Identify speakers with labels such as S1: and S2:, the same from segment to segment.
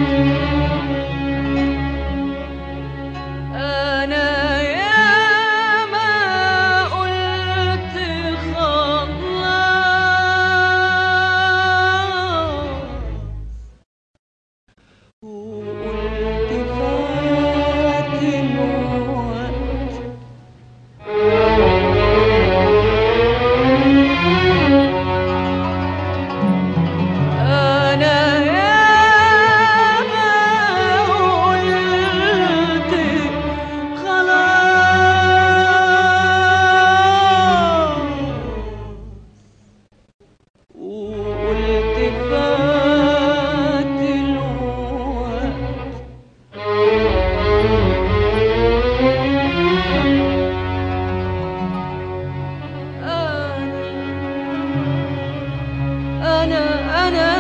S1: أنا يا ما قلت خلاص وقلت فات الوقت أنا يا ما قلت خلاص وقلت فات الوقت أنا أنا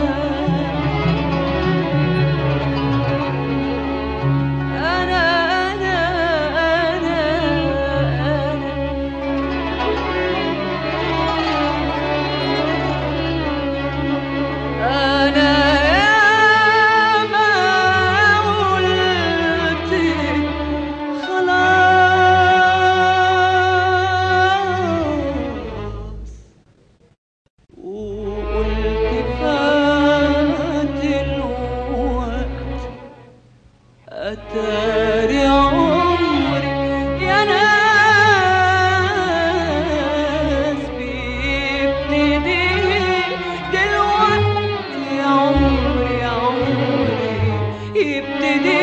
S1: أنا أنا أنا أنا يا ما قلت خلاص وقلت فات الوقت أتاري عمري يا ناس بيبتدي دلوقتي يا عمري يا عمري يبتدي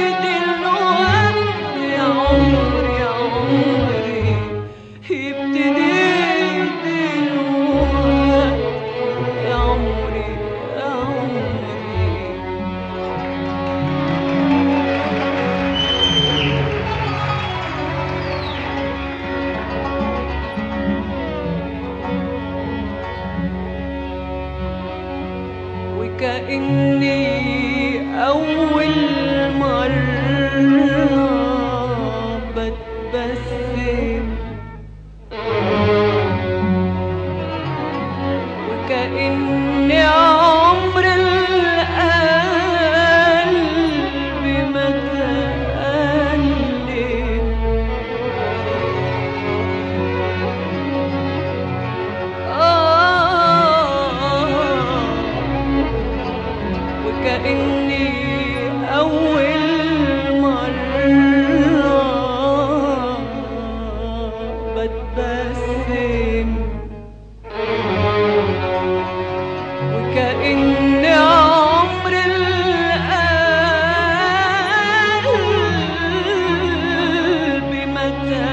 S1: دلوقتي يا عمري يا عمري يبتدي دلوقتي يا عمري يا عمري وكأني أول مرة بتبسم وكأني عمر القلب ما تألم وكأني أول مرة بتبسم وكأن عمر القلب ما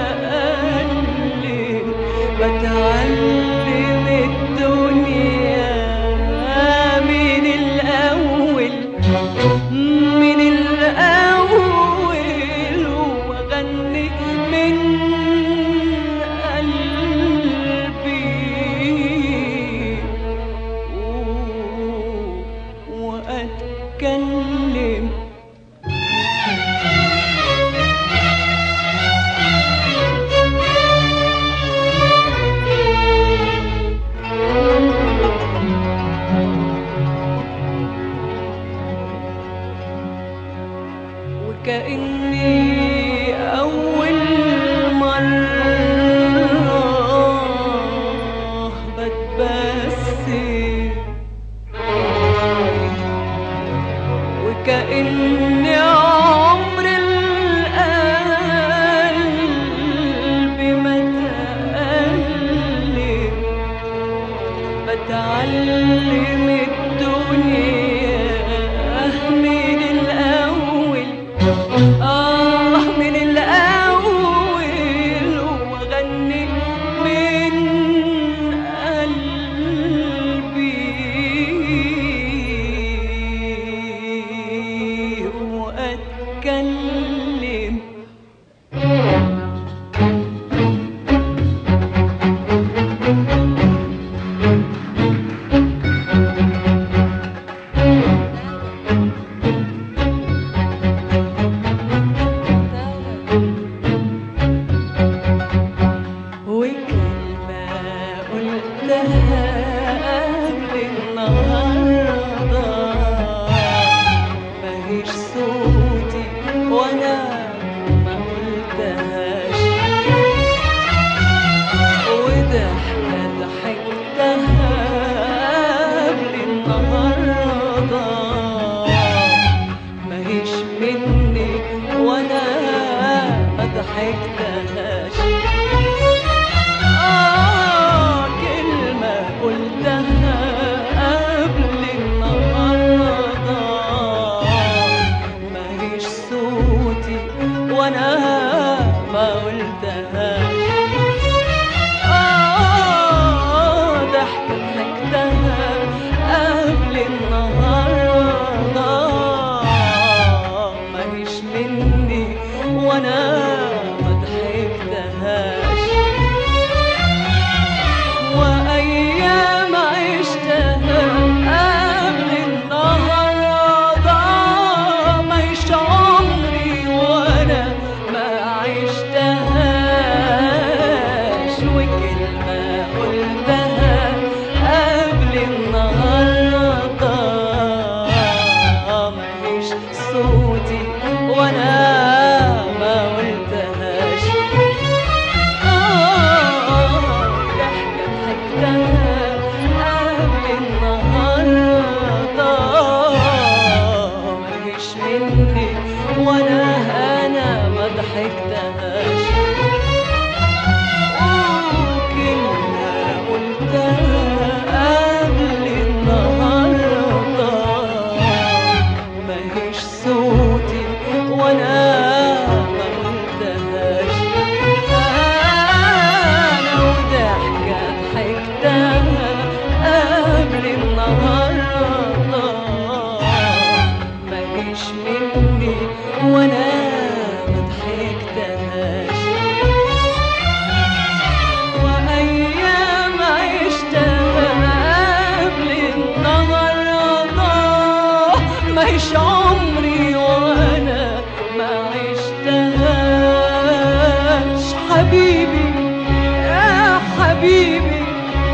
S1: تألم بتعلم الدنيا من الأول من الأول وأغني من قلبي وأتكلم وكأني أول مرة بتبسم وكأن عمر القلب ما تألم بتعلم الدنيا من الأول آه من الأول وأغني من قلبي النهارده ماهيش مني وانا ما ضحكتهاش آه كلمة قلتها قبل النهارده ماهيش صوتي وانا ما قلتهاش آه ضحكة ضحكتها قبل النهاردة ماهيش مني وأنا ما ضحكتهاش وأيام عشتها قبل النهاردة ماهيش عمري وأنا ما عشتهاش وكلمة قلتها قبل النهاردة ماهيش صوتي وأنا ما قلتهاش ضحكة ضحكتها قبل النهاردة ماهيش مني وأنا أنا ما ضحكتهاش وكلمة قلتها قبل النهاردة ماهيش صوتي وأنا ما قلتهاش أنا وضحكة ضحكتها قبل النهاردة ماهيش مني وأنا ما ضحكتهاش وأيام عشتها قبل النهاردة ماهيش عمري وأنا ما عشتهاش حبيبي يا حبيبي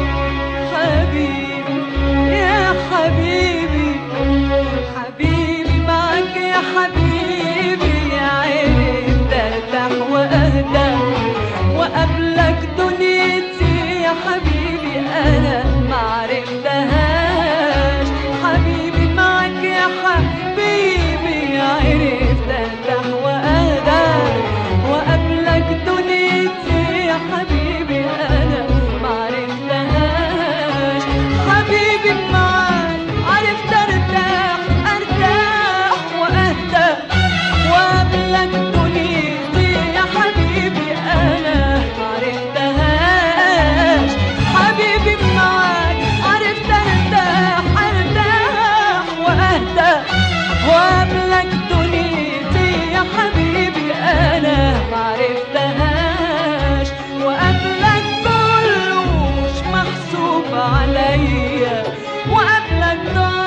S1: حبيبي يا حبيبي حبيبي معك يا حبيبي يا عيني ترتاح واهدى وقبلك دنيتي يا حبيبي انا ما عرفتهاش حبيبي معك يا حبيبي يا عيني ترتاح واهدى وقبلك دنيتي يا حبيبي انا ما عرفتهاش حبيبي معاك عرفت ارتاح ارتاح واهدى وقبلك دنيتي يا حبيبي انا ما عرفتهاش حبيبي معاك عرفت ارتاح ارتاح واهدى وقبلك دنيتي يا حبيبي انا ما عرفتهاش وقبلك كله مش محسوب عليا وقبلك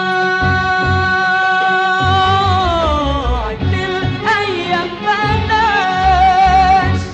S1: ضاعت الايام بلاش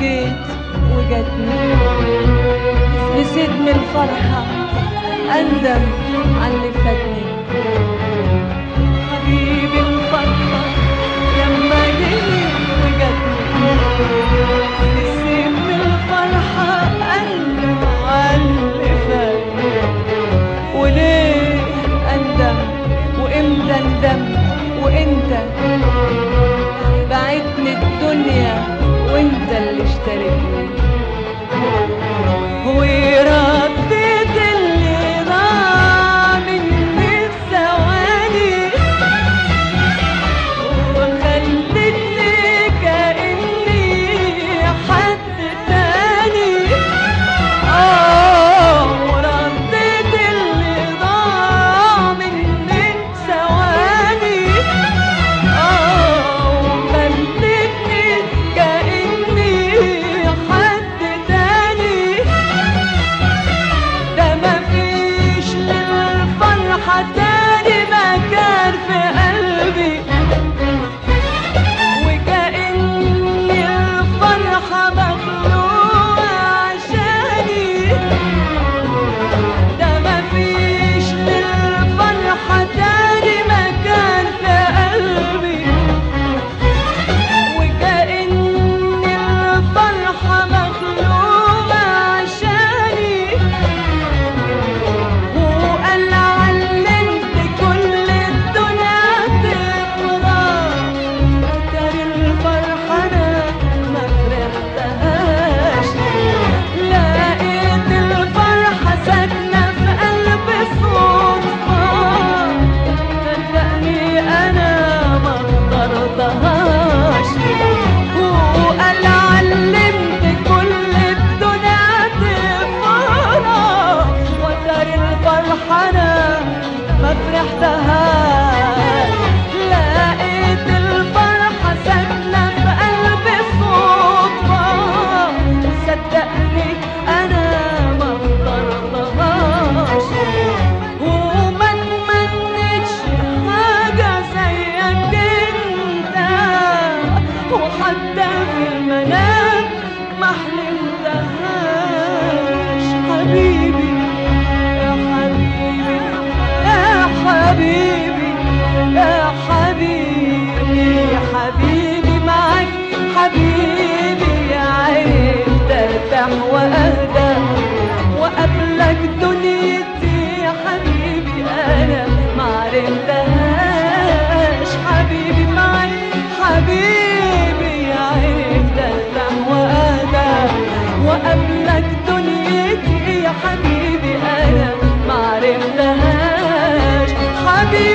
S1: جيت وجاتني نسيت من الفرحة أندم على اللي فاتني حبيبي الفرحة لما جيت وجاتني نسيت من الفرحة أندم على اللي فاتني وليه أندم وإمتى أندم وإنت بعتني الدنيا وإنت اللي اشتريتني ورديت اللي ضاع مني الثواني وخلتني كأني حد تاني آه ورديت اللي ضاع مني ثواني آه وخلتني كأني حد تاني ده مفيش للفرحة تاني مكان في قلبي وكأني الفرحة مخلوقة عشاني ده مفيش للفرحة تاني مكان في قلبي وكأني الفرحة مخلوقة عشاني وقال علمت كل الدنيا تفرح ترى الفرحة أنا ما فرحتهاش لقيت الفرحة ساكنة في قلبي صدفة صدقني أنا ما اخترتهاش وقال علمت كل الدنيا تفرح وترى الفرحة أنا ما فرحتهاش لقيت الفرحة ساكنة في قلبي صدفة صدقني أنا ما اخترتهاش وما اتمنيتش حاجة زيك انت وحتى في المنام ما حلمتهاش حبيبي يا حبيبي يا حبيبي يا حبيبي يا حبيبي معاك حبيبي عرفت ارتاح واهدى وقبلك دنيتي يا حبيبي انا ما عرفتهاش حبيبي معاك حبيبي عرفت ارتاح واهدى وقبلك دنيتي يا حبيبي انا ما عرفتهاش حبيبي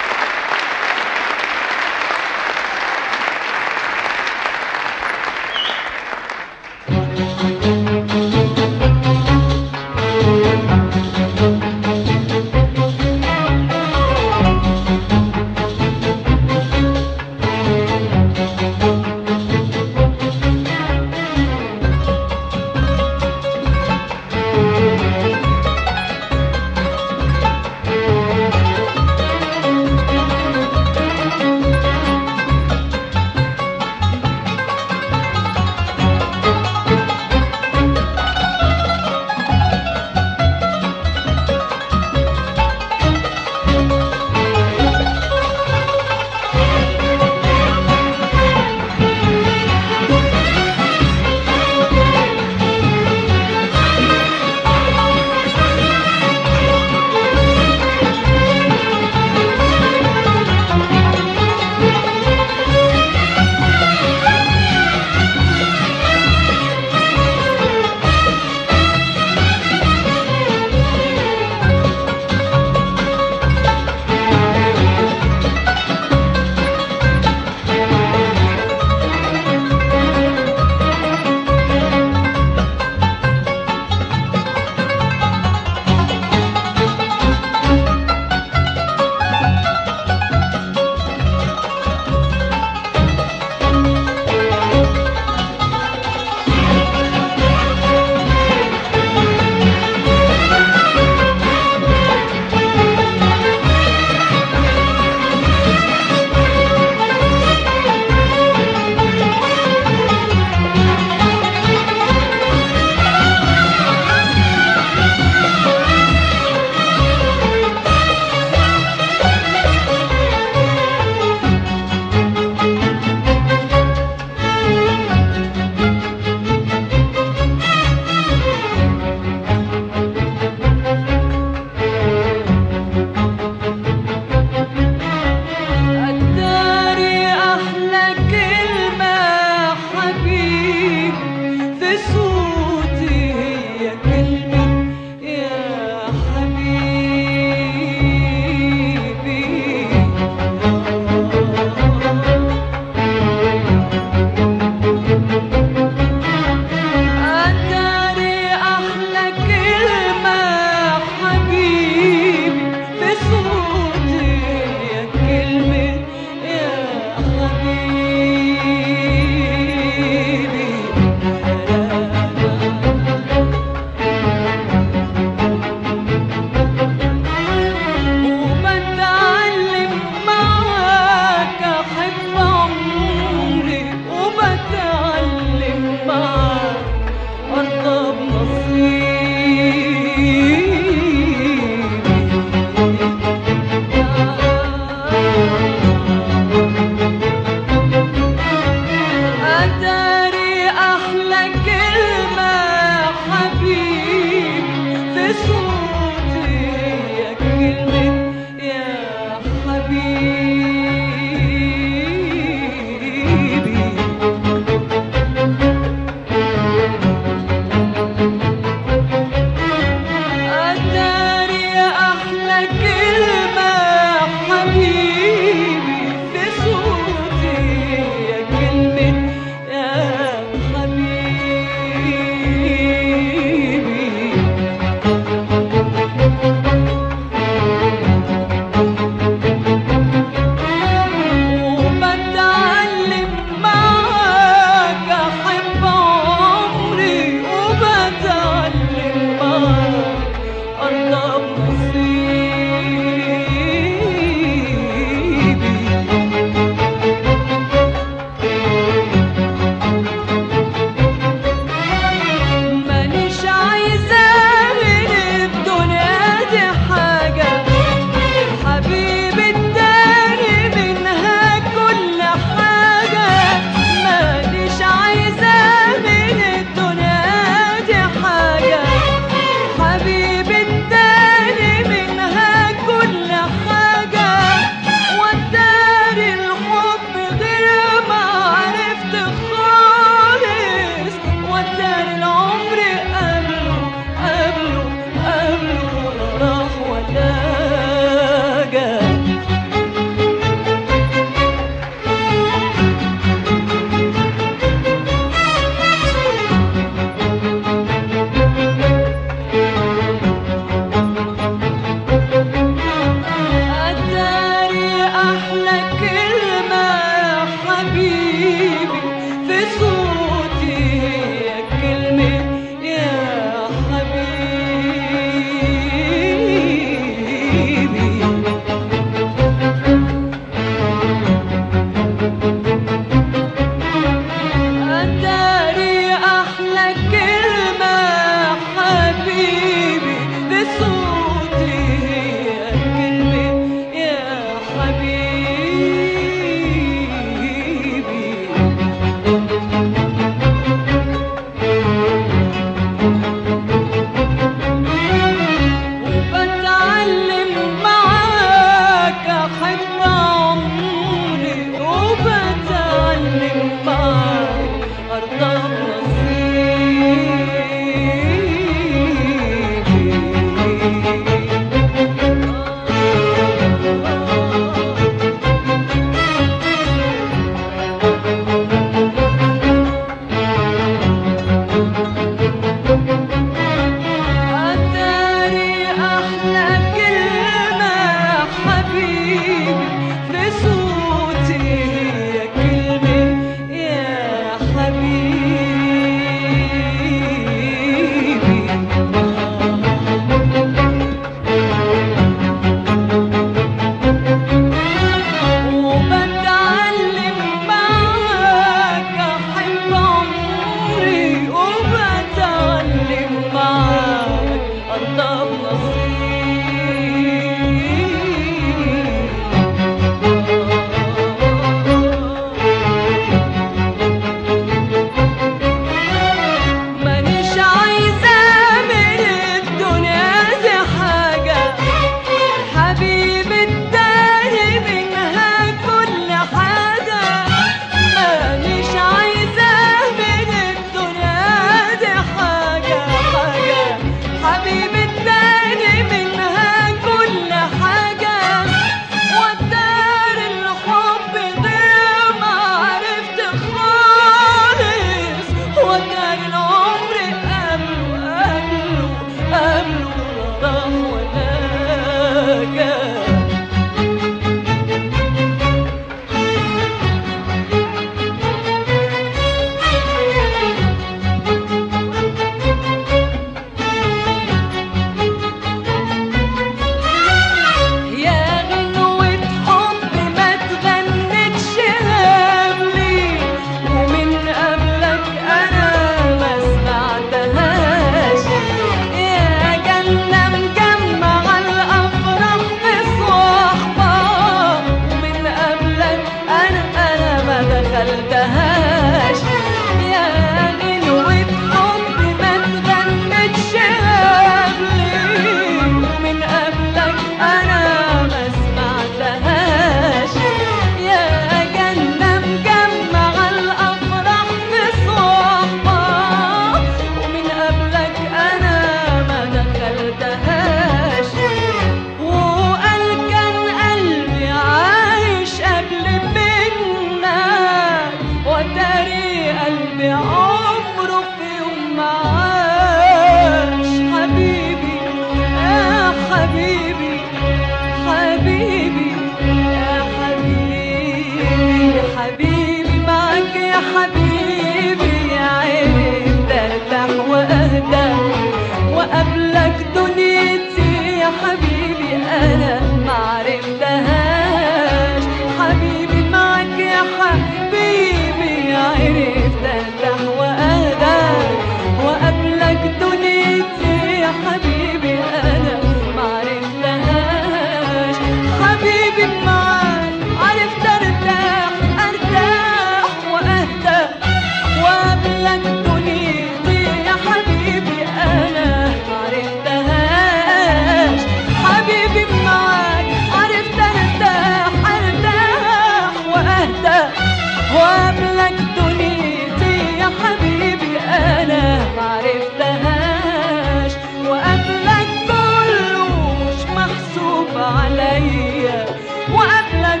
S1: وقبلك دنيتي يا حبيبي انا معرفتهاش وقبلك كله مش محسوب عليا وقبلك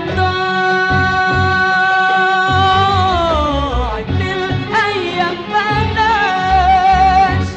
S1: ضاعت الايام بلاش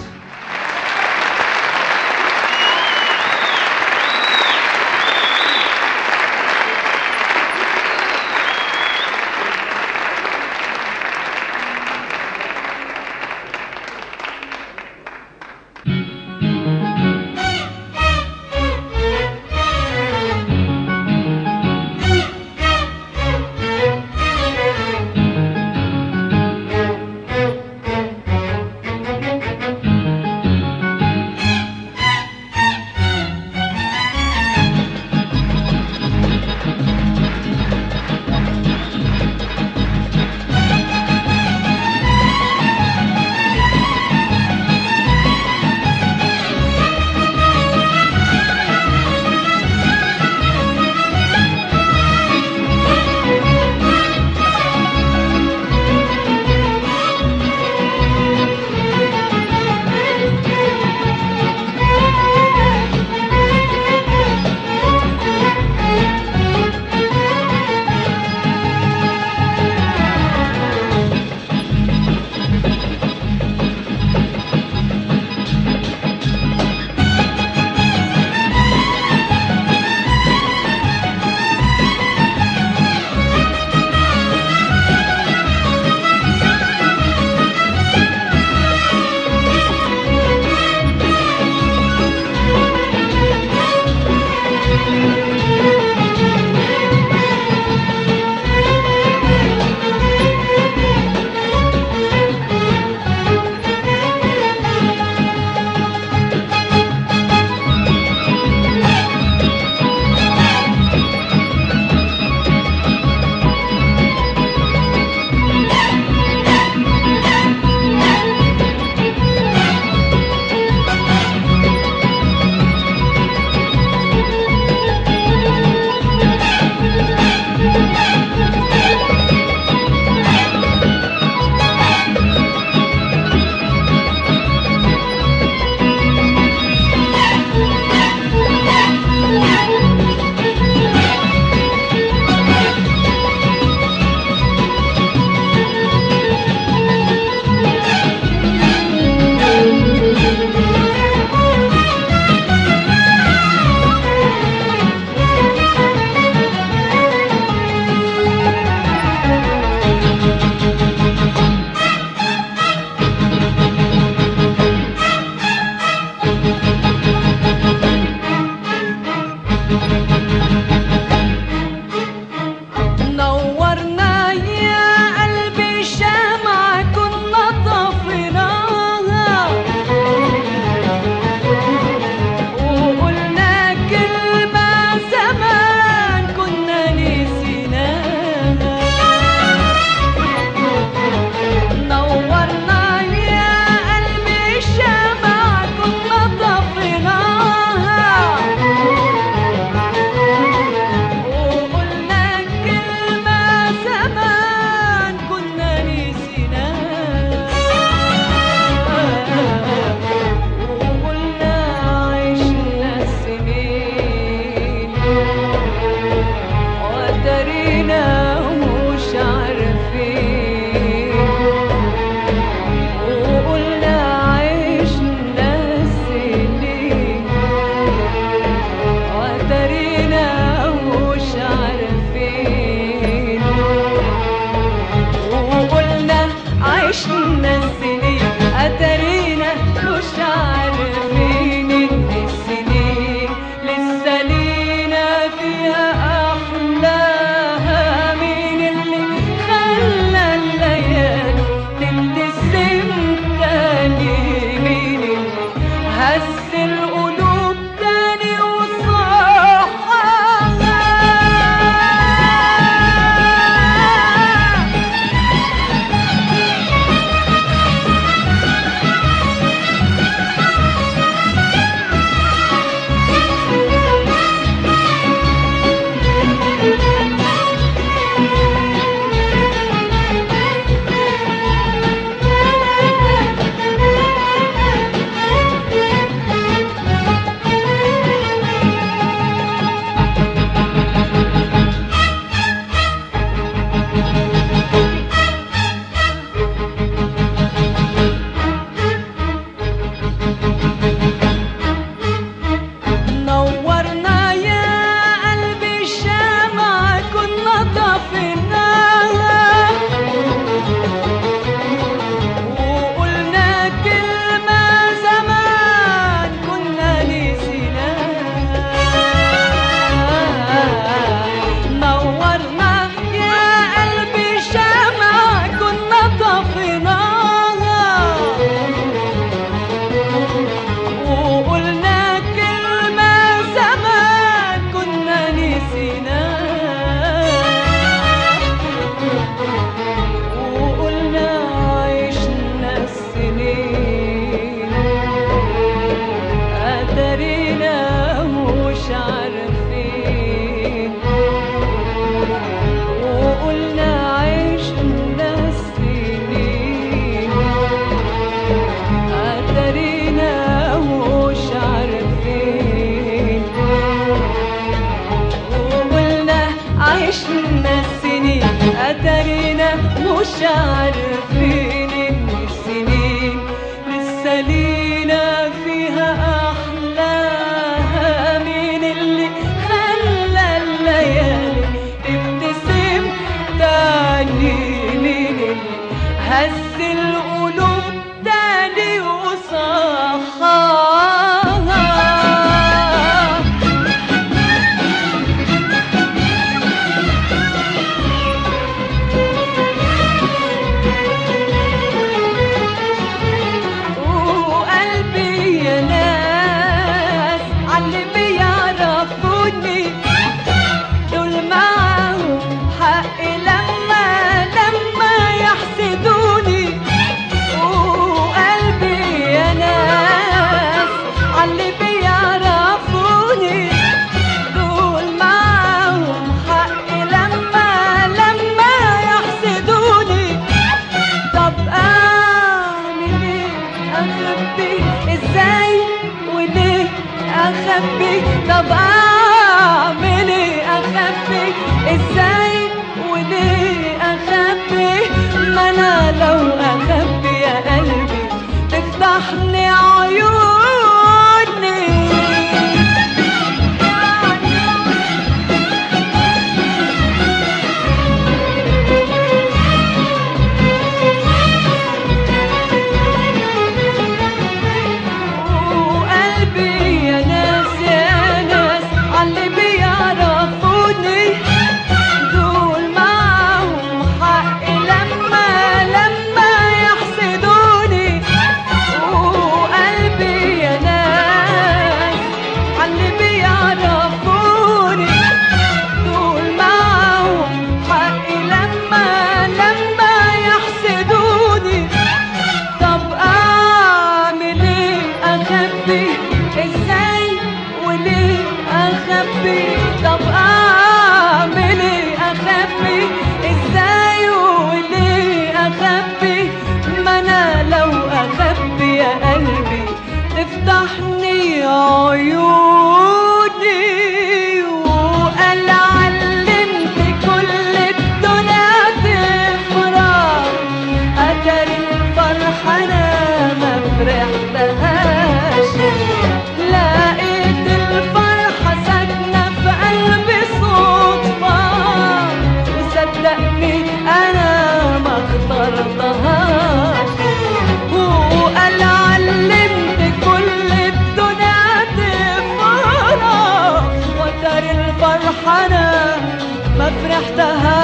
S1: عشنا السنين اتارينا مش عارفين ان السنين لسه لينا فيها احلاها مين اللي خلى الليالي تبتسم تاني مين اللي هز القلوب تاني وصحاها وقلبي يا ناس عاللي بيعرفوني دول معاهم حق لما لما يحسدوني وقلبي يا ناس عاللي بيعرفوني دول معاهم حق لما لما يحسدوني طب اعمل ايه اخبي ازاي وليه اخبي طب اعمل ايه اخبي ازاي وليه اخبي ما انا لو اخبي يا قلبي تفتحني عيوني وقلبي يا ناس يا ناس عاللي بيعرفوني دول معاهم حق لما لما يحسدوني وقلبي يا ناس عاللي بيعرفوني دول معاهم حق لما لما يحسدوني طب اعمل ايه اخبي ازاي وليه اخبي طب اعمل ايه اخبي ازاي وليه اخبي ما انا لو اخبي يا قلبي تفتحني عيوني وقال علمت كل الدنيا تفرح أتر الفرحة أنا ما فرحتهاش لقيت الفرحة ساكنة في قلبي صدفة وصدقني أنا ما اخترتهاش وقال علمت كل الدنيا تفرح وتر الفرحة أنا ما فرحتهاش